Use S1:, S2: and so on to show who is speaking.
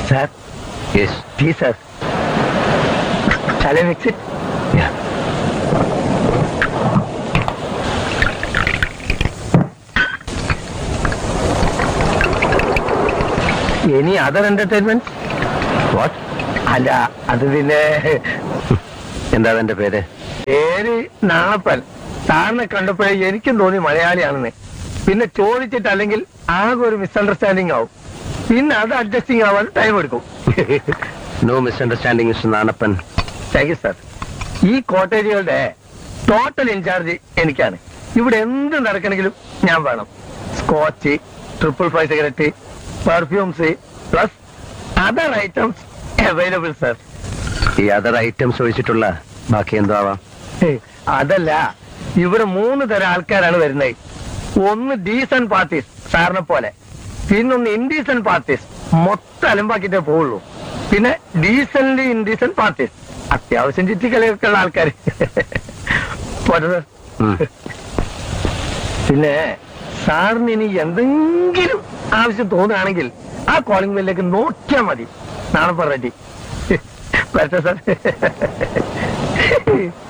S1: Sir
S2: yes
S1: tea sir ശാലേ mix it any other entertainment
S2: what
S1: അല്ല അത് പിന്നെ
S2: എന്താ എന്റെ പേര്
S1: പേര് നാണപ്പൻ സാറിനെ കണ്ടപ്പോഴേ എനിക്കും തോന്നി മലയാളിയാണെന്ന് പിന്നെ ചോദിച്ചിട്ട് അല്ലെങ്കിൽ ആകെ ഒരു മിസ്അണ്ടർസ്റ്റാൻഡിങ് ആവും പിന്നെ അത് അഡ്ജസ്റ്റിംഗ് ആവാൻ ടൈം എടുക്കും
S2: no misunderstanding mister Nanappan
S1: thank you sir ഈ കോട്ടേജുകളുടെ ടോട്ടൽ ഇൻചാർജ് എനിക്കാണ് ഇവിടെ എന്ത് നടക്കണമെങ്കിലും ഞാൻ വേണം scotch triple five cigarette perfumes plus other items available sir
S2: ഈ അതർ ഐറ്റംസ് ഒഴിച്ചിട്ടുള്ള ബാക്കി എന്തോ ആവാം
S1: അതല്ല ഇവിടെ മൂന്ന് തരം ആൾക്കാരാണ് വരുന്നത് ഒന്ന് ഡീസൻ പാർട്ടീസ് സാറിനെ പോലെ പിന്നൊന്ന് ഇൻഡീസൻ പാർട്ടീസ് മൊത്തം അലമ്പാക്കിട്ടേ പോവുള്ളൂ പിന്നെ ഡീസൻലി ഇൻഡീസൻ പാർട്ടീസ് അത്യാവശ്യം ചുറ്റിക്കളിയൊക്കെ ഉള്ള ആൾക്കാർ പോട്ടെ സാർ
S2: ഉം.
S1: പിന്നെ സാറിന് ഇനി എന്തെങ്കിലും ആവശ്യം തോന്നുകയാണെങ്കിൽ ആ കോളിംഗ് ബെല്ലിലേക്ക് നോക്കിയാൽ മതി നാളെ റെഡി വരട്ടെ സാർ